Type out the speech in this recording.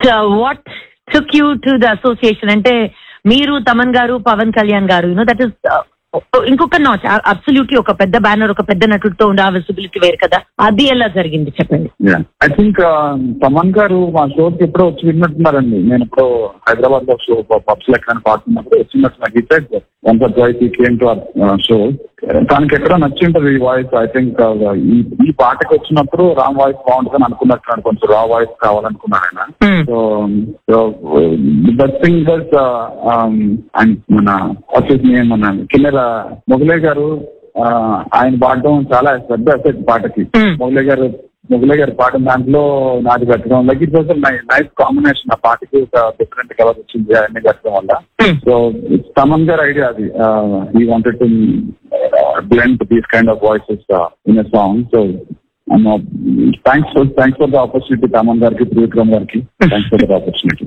What took you to the association అంటే మీరు Thaman garu Pawan Kalyan garu you know that is ఇంకొక నాచ్ అబ్సల్యూట్లీ ఒక పెద్ద బ్యానర్ ఒక పెద్ద నటుడితో ఉండే ఆ విజిబిలిటీ వేరు కదా అది ఎలా జరిగింది చెప్పండి ఐ థింక్ తమన్ గారు మా షోకి ఎప్పుడో వచ్చి విన్నట్టున్నారండి నేను ఇప్పుడు హైదరాబాద్ లో షో పబ్స్ లెక్క పాడుతున్నప్పుడు వచ్చినట్టు నాకు ఇచ్చాడు వన్ ఫర్ ట్వైస్ ఈ కేమ్ టు షో తనకి ఎక్కడో నచ్చి ఉంటుంది ఈ వాయిస్ ఐ థింక్ ఈ ఈ పాటకి వచ్చినప్పుడు రామ్ వాయిస్ బాగుంటుందని అనుకున్నట్టున్నాడు కొంచెం రా వాయిస్ కావాలనుకున్నాడు ఆయన Hmm. So so best thing was and మన వచ్చేసి నేను మన కిన్నెర మొగలే గారు ఆ, ఆయన పాడడం చాలా పెద్ద అసెట్ పాటకి Hmm. మొగలే గారు మొగలే గారు పాట దాంట్లో నాది పెట్టడం like it was nice combination ఆ పాటకి ఒక డిఫరెంట్ కలర్ వచ్చింది అన్ని పెట్టడం వల్ల Hmm. సో తమన్ గారి ఐడియా అది he wanted to blend these kind of voices in a song so thanks for thanks for the opportunity Thaman గారికి త్రివిక్రమ్ గారికి థ్యాంక్స్ ఫర్ ద ఆపర్చునిటీ